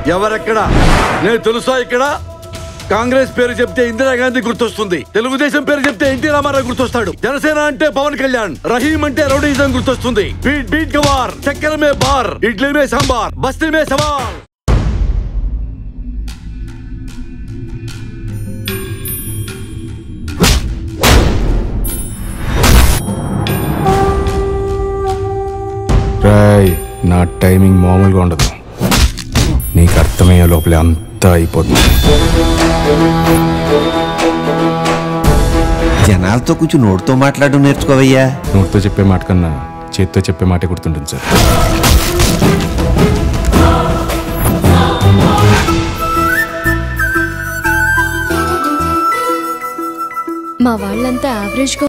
ఎవరెక్కడ నేను తెలుసా ఇక్కడ కాంగ్రెస్ పేరు చెప్తే ఇందిరాగాంధీ గుర్తొస్తుంది తెలుగుదేశం పేరు చెప్తే ఎన్టీ రామారావు గుర్తొస్తాడు జనసేన అంటే పవన్ కళ్యాణ్ రహీం అంటే రౌడీజం గుర్తొస్తుంది బీట్ బీట్ గవార్ చక్కెర మే బార్ ఇడ్లీ మే సాంబార్ బస్తీ మే సవాల్ రాయ్ నా టైమింగ్ మామూలుగా ఉండదు నీకు అర్థమయ్యే లోపలే అంతా అయిపోతుంది జనాలతో కొంచెం నోటితో మాట్లాడడం నేర్చుకోవయ్యా నోటితో చెప్పే మాట కన్నా చేతితో చెప్పే మాటే గుర్తుంటుంది సార్ మా వాళ్ళంతా యావరేజ్గా